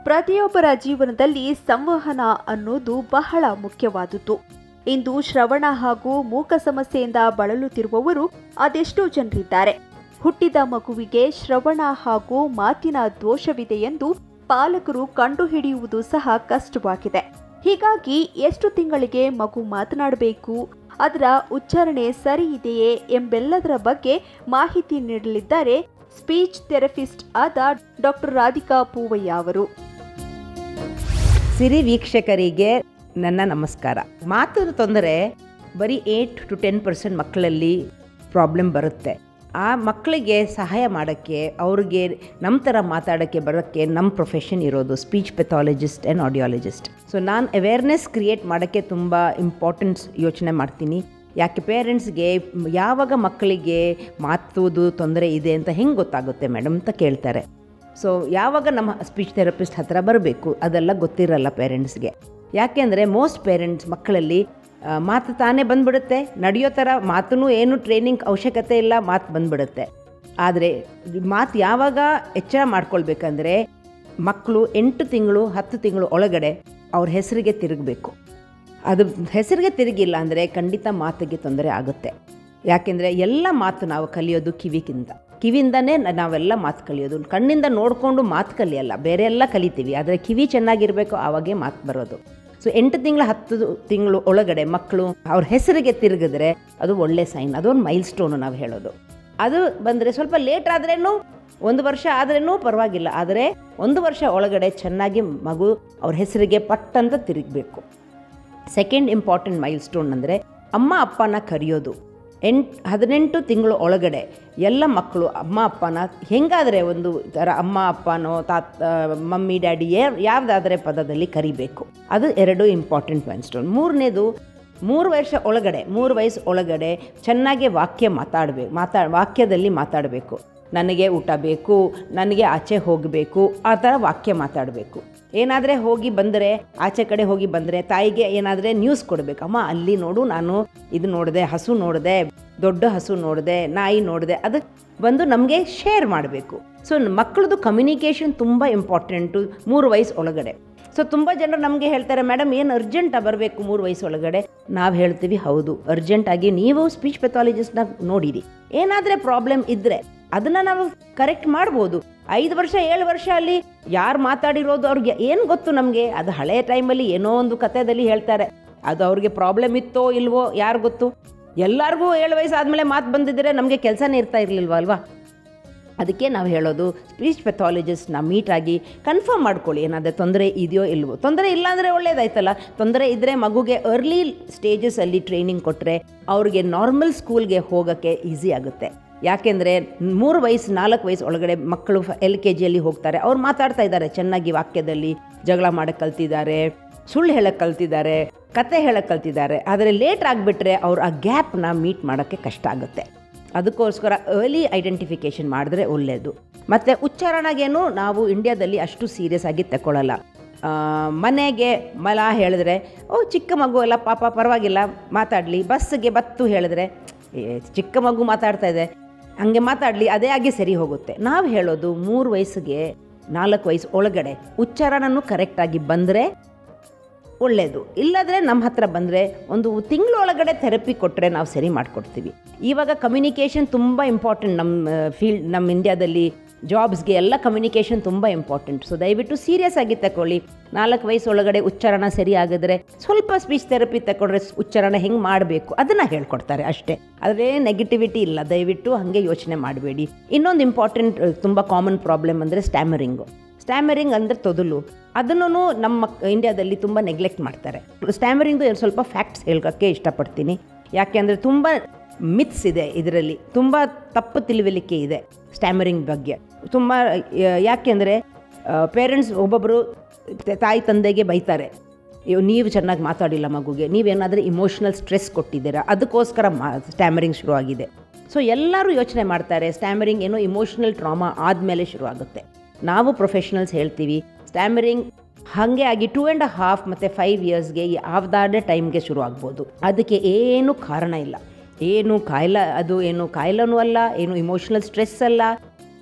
ಪ್ರತಿಯೊಬ್ಬರ ಜೀವನದಲ್ಲಿ ಸಂವಹನ ಅನ್ನೋದು ಬಹಳ ಮುಖ್ಯವಾದುದು ಇಂದು ಶ್ರವಣ ಹಾಗೂ ಮೂಕ ಸಮಸ್ಯೆಯಿಂದ ಬಳಲುತ್ತಿರುವವರು ಅದೆಷ್ಟೋ ಜನರಿದ್ದಾರೆ ಹುಟ್ಟಿದ ಮಗುವಿಗೆ ಶ್ರವಣ ಹಾಗೂ ಮಾತಿನ ದೋಷವಿದೆ ಎಂದು ಪಾಲಕರು ಕಂಡುಹಿಡಿಯುವುದು ಸಹ ಕಷ್ಟವಾಗಿದೆ ಹೀಗಾಗಿ ಎಷ್ಟು ತಿಂಗಳಿಗೆ ಮಗು ಮಾತನಾಡಬೇಕು ಅದರ ಉಚ್ಚಾರಣೆ ಸರಿ ಇದೆಯೇ ಎಂಬೆಲ್ಲದರ ಬಗ್ಗೆ ಮಾಹಿತಿ ನೀಡಲಿದ್ದಾರೆ ಸ್ಪೀಚ್ ಥೆರಪಿಸ್ಟ್ ಆದ ಡಾಕ್ಟರ್ ರಾಧಿಕಾ ಪೂವಯ್ಯ ಅವರು ಸಿರಿ ವೀಕ್ಷಕರಿಗೆ ನನ್ನ ನಮಸ್ಕಾರ ಮಾತಿನ ತೊಂದರೆ ಬರೀ ಏಯ್ಟ್ ಟು ಟೆನ್ ಪರ್ಸೆಂಟ್ ಮಕ್ಕಳಲ್ಲಿ ಪ್ರಾಬ್ಲಮ್ ಬರುತ್ತೆ ಆ ಮಕ್ಕಳಿಗೆ ಸಹಾಯ ಮಾಡೋಕ್ಕೆ ಅವ್ರಿಗೆ ನಮ್ಮ ಥರ ಮಾತಾಡೋಕ್ಕೆ ಬರೋಕ್ಕೆ ನಮ್ಮ ಪ್ರೊಫೆಷನ್ ಇರೋದು speech pathologist and audiologist so ನಾನು ಅವೇರ್ನೆಸ್ ಕ್ರಿಯೇಟ್ ಮಾಡೋಕ್ಕೆ ತುಂಬ ಇಂಪಾರ್ಟೆನ್ಸ್ ಯೋಚನೆ ಮಾಡ್ತೀನಿ ಯಾಕೆ ಪೇರೆಂಟ್ಸ್ಗೆ ಯಾವಾಗ ಮಕ್ಕಳಿಗೆ ಮಾತುದು ತೊಂದರೆ ಇದೆ ಅಂತ ಹೆಂಗೆ ಗೊತ್ತಾಗುತ್ತೆ ಮೇಡಮ್ ಅಂತ ಕೇಳ್ತಾರೆ ಸೊ ಯಾವಾಗ ನಮ್ಮ ಸ್ಪೀಚ್ ಥೆರಪಿಸ್ಟ್ ಹತ್ರ ಬರಬೇಕು ಅದೆಲ್ಲ ಗೊತ್ತಿರಲ್ಲ ಪೇರೆಂಟ್ಸ್ಗೆ ಯಾಕೆಂದರೆ ಮೋಸ್ಟ್ ಪೇರೆಂಟ್ಸ್ ಮಕ್ಕಳಲ್ಲಿ ಆ, ಮಾತು ತಾನೇ ಬಂದ್ಬಿಡುತ್ತೆ ನಡೆಯೋ ಥರ ಮಾತೂ ಏನು ಟ್ರೈನಿಂಗ್ ಅವಶ್ಯಕತೆ ಇಲ್ಲ ಮಾತು ಬಂದ್ಬಿಡುತ್ತೆ ಆದರೆ ಮಾತು ಯಾವಾಗ ಎಚ್ಚರ ಮಾಡ್ಕೊಳ್ಬೇಕಂದ್ರೆ ಮಕ್ಕಳು ಎಂಟು ತಿಂಗಳು ಹತ್ತು ತಿಂಗಳು ಒಳಗಡೆ ಅವ್ರ ಹೆಸರಿಗೆ ತಿರುಗಬೇಕು ಅದು ಹೆಸರಿಗೆ ತಿರುಗಿಲ್ಲ ಅಂದರೆ ಖಂಡಿತ ಮಾತಿಗೆ ತೊಂದರೆ ಆಗುತ್ತೆ ಯಾಕೆಂದರೆ ಎಲ್ಲ ಮಾತು ನಾವು ಕಲಿಯೋದು ಕಿವಿಗಿಂತ ಕಿವಿಯಿಂದನೇ ನಾವೆಲ್ಲ ಮಾತು ಕಲಿಯೋದು ಕಣ್ಣಿಂದ ನೋಡಿಕೊಂಡು ಮಾತು ಕಲಿಯಲ್ಲ ಬೇರೆ ಎಲ್ಲ ಕಲಿತೀವಿ ಆದರೆ ಕಿವಿ ಚೆನ್ನಾಗಿರಬೇಕು ಆವಾಗೇ ಮಾತು ಬರೋದು ಸೊ ಎಂಟು ತಿಂಗಳ ಹತ್ತು ತಿಂಗಳು ಒಳಗಡೆ ಮಕ್ಕಳು ಅವ್ರ ಹೆಸರಿಗೆ ತಿರುಗಿದ್ರೆ ಅದು ಒಳ್ಳೆ ಸೈನ್ ಅದೊಂದು ಮೈಲ್ ಸ್ಟೋನು ನಾವು ಹೇಳೋದು ಅದು ಬಂದರೆ ಸ್ವಲ್ಪ ಲೇಟ್ ಆದ್ರೇನು ಒಂದು ವರ್ಷ ಆದ್ರೇನು ಪರವಾಗಿಲ್ಲ ಆದರೆ ಒಂದು ವರ್ಷ ಒಳಗಡೆ ಚೆನ್ನಾಗಿ ಮಗು ಅವ್ರ ಹೆಸರಿಗೆ ಪಟ್ಟಂತ ತಿರುಗಬೇಕು ಸೆಕೆಂಡ್ ಇಂಪಾರ್ಟೆಂಟ್ ಮೈಲ್ ಸ್ಟೋನ್ ಅಂದರೆ ಅಮ್ಮ ಅಪ್ಪನ ಕರೆಯೋದು ಎಂಟು ಹದಿನೆಂಟು ತಿಂಗಳು ಒಳಗಡೆ ಎಲ್ಲ ಮಕ್ಕಳು ಅಮ್ಮ ಅಪ್ಪನ ಹೆಂಗಾದರೆ ಒಂದು ಥರ ಅಮ್ಮ ಅಪ್ಪನೋ ತಾತ ಮಮ್ಮಿ ಡ್ಯಾಡಿ ಯಾವುದಾದರೆ ಪದದಲ್ಲಿ ಕರಿಬೇಕು ಅದು ಎರಡು ಇಂಪಾರ್ಟೆಂಟ್ ಮೈಲ್ ಸ್ಟೋನ್ ಮೂರನೇದು ಮೂರು ವರ್ಷ ಒಳಗಡೆ ಮೂರು ವಯಸ್ಸು ಒಳಗಡೆ ಚೆನ್ನಾಗಿ ವಾಕ್ಯ ಮಾತಾಡಬೇಕು ಮಾತಾ ವಾಕ್ಯದಲ್ಲಿ ಮಾತಾಡಬೇಕು ನನಗೆ ಊಟ ಬೇಕು ನನಗೆ ಆಚೆ ಹೋಗಬೇಕು ಆ ಥರ ವಾಕ್ಯ ಮಾತಾಡಬೇಕು ಏನಾದರೆ ಹೋಗಿ ಬಂದರೆ ಆಚೆ ಕಡೆ ಹೋಗಿ ಬಂದರೆ ತಾಯಿಗೆ ಏನಾದರೆ ನ್ಯೂಸ್ ಕೊಡಬೇಕು ಅಮ್ಮ ಅಲ್ಲಿ ನೋಡು ನಾನು ಇದು ನೋಡಿದೆ ಹಸು ನೋಡಿದೆ ದೊಡ್ಡ ಹಸು ನೋಡಿದೆ ನಾಯಿ ನೋಡಿದೆ ಅದು ಬಂದು ನಮಗೆ ಶೇರ್ ಮಾಡಬೇಕು ಸೊ ಮಕ್ಕಳದು ಕಮ್ಯುನಿಕೇಷನ್ ತುಂಬ ಇಂಪಾರ್ಟೆಂಟು ಮೂರು ವಯಸ್ಸು ಒಳಗಡೆ ಸೊ ತುಂಬ ಜನರು ನಮಗೆ ಹೇಳ್ತಾರೆ ಮೇಡಮ್ ಏನು ಅರ್ಜೆಂಟಾಗಿ ಬರಬೇಕು ಮೂರು ವಯಸ್ಸು ಒಳಗಡೆ ನಾವು ಹೇಳ್ತೀವಿ ಹೌದು ಅರ್ಜೆಂಟಾಗಿ ನೀವು ಸ್ಪೀಚ್ ಪೆಥಾಲಜಿಸ್ಟ್ನ ನೋಡಿರಿ ಏನಾದರೆ ಪ್ರಾಬ್ಲಮ್ ಇದ್ದರೆ ಅದನ್ನು ನಾವು ಕರೆಕ್ಟ್ ಮಾಡ್ಬೋದು ಐದು ವರ್ಷ ಏಳು ವರ್ಷ ಅಲ್ಲಿ ಯಾರು ಮಾತಾಡಿರೋದು ಅವ್ರಿಗೆ ಏನು ಗೊತ್ತು ನಮಗೆ ಅದು ಹಳೆಯ ಟೈಮಲ್ಲಿ ಏನೋ ಒಂದು ಕಥೆದಲ್ಲಿ ಹೇಳ್ತಾರೆ ಅದು ಅವ್ರಿಗೆ ಪ್ರಾಬ್ಲಮ್ ಇತ್ತೋ ಇಲ್ವೋ ಯಾರು ಗೊತ್ತು ಎಲ್ಲರಿಗೂ ಏಳು ವಯಸ್ಸು ಆದಮೇಲೆ ಮಾತು ಬಂದಿದ್ದರೆ ನಮಗೆ ಕೆಲಸನೇ ಇರ್ತಾ ಇರಲಿಲ್ವ ಅಲ್ವಾ ಅದಕ್ಕೆ ನಾವು ಹೇಳೋದು ಸ್ಪೀಚ್ ಪೆಥಾಲಜಿಸ್ಟ್ನ ಮೀಟಾಗಿ ಕನ್ಫರ್ಮ್ ಮಾಡ್ಕೊಳ್ಳಿ ಏನಾದರೂ ತೊಂದರೆ ಇದೆಯೋ ಇಲ್ವೋ ತೊಂದರೆ ಇಲ್ಲ ಅಂದರೆ ಒಳ್ಳೇದಾಯ್ತಲ್ಲ ತೊಂದರೆ ಇದ್ದರೆ ಮಗುಗೆ ಅರ್ಲಿ ಸ್ಟೇಜಸಲ್ಲಿ ಟ್ರೈನಿಂಗ್ ಕೊಟ್ಟರೆ ಅವ್ರಿಗೆ ನಾರ್ಮಲ್ ಸ್ಕೂಲ್ಗೆ ಹೋಗೋಕ್ಕೆ ಈಸಿ ಆಗುತ್ತೆ ಯಾಕೆಂದರೆ ಮೂರು ವಯಸ್ಸು ನಾಲ್ಕು ವಯಸ್ಸು ಒಳಗಡೆ ಮಕ್ಕಳು ಎಲ್ ಕೆ ಜಿಯಲ್ಲಿ ಹೋಗ್ತಾರೆ ಅವ್ರು ಮಾತಾಡ್ತಾ ಇದ್ದಾರೆ ಚೆನ್ನಾಗಿ ವಾಕ್ಯದಲ್ಲಿ ಜಗಳ ಮಾಡೋಕ್ಕೆ ಕಲ್ತಿದ್ದಾರೆ ಸುಳ್ಳು ಹೇಳಕ್ಕೆ ಕಲ್ತಿದ್ದಾರೆ ಕತೆ ಹೇಳಕ್ಕೆ ಕಲ್ತಿದ್ದಾರೆ ಆದರೆ ಲೇಟ್ ಆಗಿಬಿಟ್ರೆ ಅವ್ರು ಆ ಗ್ಯಾಪ್ನ ಮೀಟ್ ಮಾಡೋಕ್ಕೆ ಕಷ್ಟ ಆಗುತ್ತೆ ಅದಕ್ಕೋಸ್ಕರ ಅರ್ಲಿ ಐಡೆಂಟಿಫಿಕೇಷನ್ ಮಾಡಿದ್ರೆ ಒಳ್ಳೆಯದು ಮತ್ತು ಉಚ್ಚಾರಣೆಗೇನು ನಾವು ಇಂಡಿಯಾದಲ್ಲಿ ಅಷ್ಟು ಸೀರಿಯಸ್ ಆಗಿ ತಗೊಳ್ಳಲ್ಲ ಆ, ಮನೆಗೆ ಮಲ ಹೇಳಿದ್ರೆ ಓ ಚಿಕ್ಕ ಮಗು ಎಲ್ಲ ಪಾಪ ಪರವಾಗಿಲ್ಲ ಮಾತಾಡಲಿ ಬಸ್ಸಿಗೆ ಬತ್ತು ಹೇಳಿದ್ರೆ ಏ, ಚಿಕ್ಕ ಮಗು ಮಾತಾಡ್ತಾ ಇದೆ ಹಂಗೆ ಮಾತಾಡಲಿ ಅದೇ ಆಗಿ ಸರಿ ಹೋಗುತ್ತೆ ನಾವು ಹೇಳೋದು ಮೂರು ವಯಸ್ಸಿಗೆ ನಾಲ್ಕು ವಯಸ್ಸು ಒಳಗಡೆ ಉಚ್ಚಾರಣನೂ ಕರೆಕ್ಟಾಗಿ ಬಂದರೆ ಒಳ್ಳೆಯದು ಇಲ್ಲಾದರೆ ನಮ್ಮ ಹತ್ರ ಬಂದರೆ ಒಂದು ತಿಂಗಳೊಳಗಡೆ ಥೆರಪಿ ಕೊಟ್ಟರೆ ನಾವು ಸರಿ ಮಾಡಿಕೊಡ್ತೀವಿ ಇವಾಗ ಕಮ್ಯುನಿಕೇಷನ್ ತುಂಬ ಇಂಪಾರ್ಟೆಂಟ್ ನಮ್ಮ ಫೀಲ್ಡ್ ನಮ್ಮ ಇಂಡಿಯಾದಲ್ಲಿ ಜಾಬ್ಸ್ಗೆ ಎಲ್ಲ ಕಮ್ಯುನಿಕೇಷನ್ ತುಂಬ ಇಂಪಾರ್ಟೆಂಟ್ ಸೊ ದಯವಿಟ್ಟು ಸೀರಿಯಸ್ ಆಗಿ ತಗೊಳ್ಳಿ ನಾಲ್ಕು ವಯಸ್ಸು ಒಳಗಡೆ ಉಚ್ಚಾರಣ ಸರಿ ಆಗಿದ್ರೆ ಸ್ವಲ್ಪ ಸ್ಪೀಚ್ ಥೆರಪಿ ತಗೊಂಡ್ರೆ ಉಚ್ಚಾರಣ ಹೆಂಗೆ ಮಾಡಬೇಕು ಅದನ್ನು ಹೇಳ್ಕೊಡ್ತಾರೆ ಅಷ್ಟೇ ಆದರೆ ನೆಗೆಟಿವಿಟಿ ಇಲ್ಲ ದಯವಿಟ್ಟು ಹಾಗೆ ಯೋಚನೆ ಮಾಡಬೇಡಿ ಇನ್ನೊಂದು ಇಂಪಾರ್ಟೆಂಟ್ ತುಂಬ ಕಾಮನ್ ಪ್ರಾಬ್ಲಮ್ ಅಂದರೆ ಸ್ಟ್ಯಾಮರಿಂಗು ಸ್ಟ್ಯಾಮರಿಂಗ್ ಅಂದರೆ ತೊದಲು ಅದನ್ನು ನಮ್ಮ ಇಂಡಿಯಾದಲ್ಲಿ ತುಂಬ ನೆಗ್ಲೆಕ್ಟ್ ಮಾಡ್ತಾರೆ ಸ್ಟ್ಯಾಮರಿಂಗ್ದು ಎರಡು ಸ್ವಲ್ಪ ಫ್ಯಾಕ್ಟ್ಸ್ ಹೇಳ್ಕೋಕ್ಕೆ ಇಷ್ಟಪಡ್ತೀನಿ ಯಾಕೆಂದರೆ ತುಂಬ ಮಿತ್ಸ್ ಇದೆ ಇದರಲ್ಲಿ ತುಂಬ ತಪ್ಪು ತಿಳುವಳಿಕೆ ಇದೆ ಸ್ಟ್ಯಾಮರಿಂಗ್ ಬಗ್ಗೆ ತುಂಬ ಯಾಕೆಂದರೆ ಪೇರೆಂಟ್ಸ್ ಒಬ್ಬೊಬ್ಬರು ತಾಯಿ ತಂದೆಗೆ ಬೈತಾರೆ ಇವ್ ನೀವು ಚೆನ್ನಾಗಿ ಮಾತಾಡಿಲ್ಲ ಮಗುಗೆ ನೀವೇನಾದರೂ ಇಮೋಷ್ನಲ್ ಸ್ಟ್ರೆಸ್ ಕೊಟ್ಟಿದ್ದೀರಾ ಅದಕ್ಕೋಸ್ಕರ ಮಾ ಸ್ಟ್ಯಾಮರಿಂಗ್ ಶುರುವಾಗಿದೆ ಸೊ ಎಲ್ಲರೂ ಯೋಚನೆ ಮಾಡ್ತಾರೆ ಸ್ಟ್ಯಾಮರಿಂಗ್ ಏನೋ ಇಮೋಷ್ನಲ್ ಟ್ರಾಮಾ ಆದಮೇಲೆ ಶುರುವಾಗುತ್ತೆ ನಾವು ಪ್ರೊಫೆಷನಲ್ಸ್ ಹೇಳ್ತೀವಿ ಸ್ಟ್ಯಾಮರಿಂಗ್ ಹಾಗೆ ಆಗಿ ಟೂ ಆ್ಯಂಡ್ ಹಾಫ್ ಮತ್ತು ಫೈವ್ ಇಯರ್ಸ್ಗೆ ಯಾವ್ದಾದೇ ಟೈಮ್ಗೆ ಶುರು ಆಗ್ಬೋದು ಅದಕ್ಕೆ ಏನು ಕಾರಣ ಇಲ್ಲ ಏನು ಕಾಯಿಲೆ ಅದು ಏನು ಕಾಯಿಲೆನೂ ಅಲ್ಲ ಏನು ಇಮೋಷ್ನಲ್ ಸ್ಟ್ರೆಸ್ ಅಲ್ಲ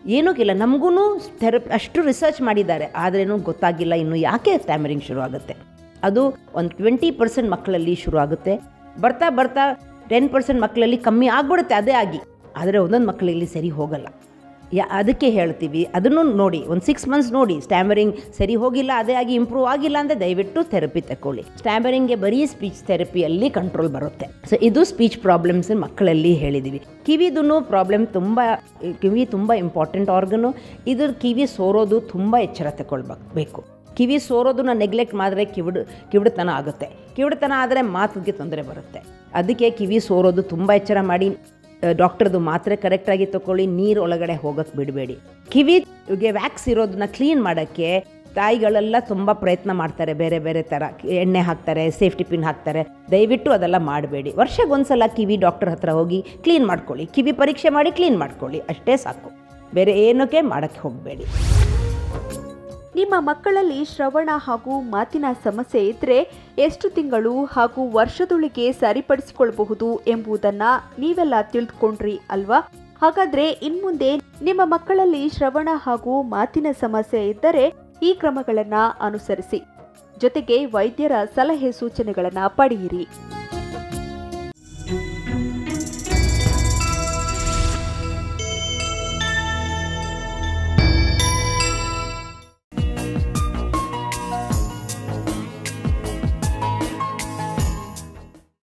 ಏನೂಗಿಲ್ಲ ನಮಗೂ ಥೆರಪಿ ಅಷ್ಟು ರಿಸರ್ಚ್ ಮಾಡಿದ್ದಾರೆ ಆದ್ರೇನು ಗೊತ್ತಾಗಿಲ್ಲ ಇನ್ನು ಯಾಕೆ ಸ್ಟ್ಯಾಮರಿಂಗ್ ಶುರು ಆಗುತ್ತೆ ಅದು ಒಂದು ಟ್ವೆಂಟಿ ಪರ್ಸೆಂಟ್ ಮಕ್ಕಳಲ್ಲಿ ಶುರು ಆಗುತ್ತೆ ಬರ್ತಾ ಬರ್ತಾ ಟೆನ್ ಪರ್ಸೆಂಟ್ ಮಕ್ಕಳಲ್ಲಿ ಕಮ್ಮಿ ಆಗ್ಬಿಡುತ್ತೆ ಅದೇ ಆಗಿ ಆದರೆ ಒಂದೊಂದು ಮಕ್ಕಳಲ್ಲಿ ಸರಿ ಹೋಗಲ್ಲ ಯಾ ಅದಕ್ಕೆ ಹೇಳ್ತೀವಿ ಅದನ್ನು ನೋಡಿ ಒಂದು ಸಿಕ್ಸ್ ಮಂತ್ಸ್ ನೋಡಿ ಸ್ಟ್ಯಾಮರಿಂಗ್ ಸರಿ ಹೋಗಿಲ್ಲ ಅದೇ ಆಗಿ ಇಂಪ್ರೂವ್ ಆಗಿಲ್ಲ ಅಂದರೆ ದಯವಿಟ್ಟು ಥೆರಪಿ ತಗೊಳ್ಳಿ ಸ್ಟ್ಯಾಮರಿಂಗ್ಗೆ ಬರೀ ಸ್ಪೀಚ್ ಥೆರಪಿಯಲ್ಲಿ ಕಂಟ್ರೋಲ್ ಬರುತ್ತೆ ಸೊ ಇದು ಸ್ಪೀಚ್ ಪ್ರಾಬ್ಲಮ್ಸ್ ಮಕ್ಕಳಲ್ಲಿ ಹೇಳಿದ್ದೀವಿ ಕಿವಿದೂ ಪ್ರಾಬ್ಲಮ್ ತುಂಬ ಕಿವಿ ತುಂಬ ಇಂಪಾರ್ಟೆಂಟ್ ಆರ್ಗನು ಇದ್ರ ಕಿವಿ ಸೋರೋದು ತುಂಬ ಎಚ್ಚರ ತಗೊಳ್ಬೇಕು ಕಿವಿ ಸೋರೋದನ್ನ ನೆಗ್ಲೆಕ್ಟ್ ಮಾಡಿದ್ರೆ ಕಿವಿಡು ಕಿವಿಡುತನ ಆಗುತ್ತೆ ಕಿವಿಡುತನ ಆದರೆ ಮಾತಿಗೆ ತೊಂದರೆ ಬರುತ್ತೆ ಅದಕ್ಕೆ ಕಿವಿ ಸೋರೋದು ತುಂಬ ಎಚ್ಚರ ಮಾಡಿ ಡಾಕ್ಟರ್ದು ಮಾತ್ರೆ ಕರೆಕ್ಟಾಗಿ ತಗೊಳ್ಳಿ ನೀರು ಒಳಗಡೆ ಹೋಗೋಕ್ಕೆ ಬಿಡಬೇಡಿ ಕಿವಿಗೆ ವ್ಯಾಕ್ಸ್ ಇರೋದನ್ನ ಕ್ಲೀನ್ ಮಾಡೋಕ್ಕೆ ತಾಯಿಗಳೆಲ್ಲ ತುಂಬ ಪ್ರಯತ್ನ ಮಾಡ್ತಾರೆ ಬೇರೆ ಬೇರೆ ಥರ ಎಣ್ಣೆ ಹಾಕ್ತಾರೆ ಸೇಫ್ಟಿ ಪಿನ್ ಹಾಕ್ತಾರೆ ದಯವಿಟ್ಟು ಅದೆಲ್ಲ ಮಾಡಬೇಡಿ ವರ್ಷಗೊಂದ್ಸಲ ಕಿವಿ ಡಾಕ್ಟರ್ ಹತ್ರ ಹೋಗಿ ಕ್ಲೀನ್ ಮಾಡ್ಕೊಳ್ಳಿ ಕಿವಿ ಪರೀಕ್ಷೆ ಮಾಡಿ ಕ್ಲೀನ್ ಮಾಡ್ಕೊಳ್ಳಿ ಅಷ್ಟೇ ಸಾಕು ಬೇರೆ ಏನಕ್ಕೆ ಮಾಡೋಕ್ಕೆ ಹೋಗಬೇಡಿ ನಿಮ್ಮ ಮಕ್ಕಳಲ್ಲಿ ಶ್ರವಣ ಹಾಗೂ ಮಾತಿನ ಸಮಸ್ಯೆ ಇದ್ರೆ ಎಷ್ಟು ತಿಂಗಳು ಹಾಗೂ ವರ್ಷದೊಳಗೆ ಸರಿಪಡಿಸಿಕೊಳ್ಳಬಹುದು ಎಂಬುದನ್ನ ನೀವೆಲ್ಲ ತಿಳಿದುಕೊಂಡ್ರಿ ಅಲ್ವಾ ಹಾಗಾದ್ರೆ ಇನ್ಮುಂದೆ ನಿಮ್ಮ ಮಕ್ಕಳಲ್ಲಿ ಶ್ರವಣ ಹಾಗೂ ಮಾತಿನ ಸಮಸ್ಯೆ ಇದ್ದರೆ ಈ ಕ್ರಮಗಳನ್ನ ಅನುಸರಿಸಿ ಜೊತೆಗೆ ವೈದ್ಯರ ಸಲಹೆ ಸೂಚನೆಗಳನ್ನ ಪಡೆಯಿರಿ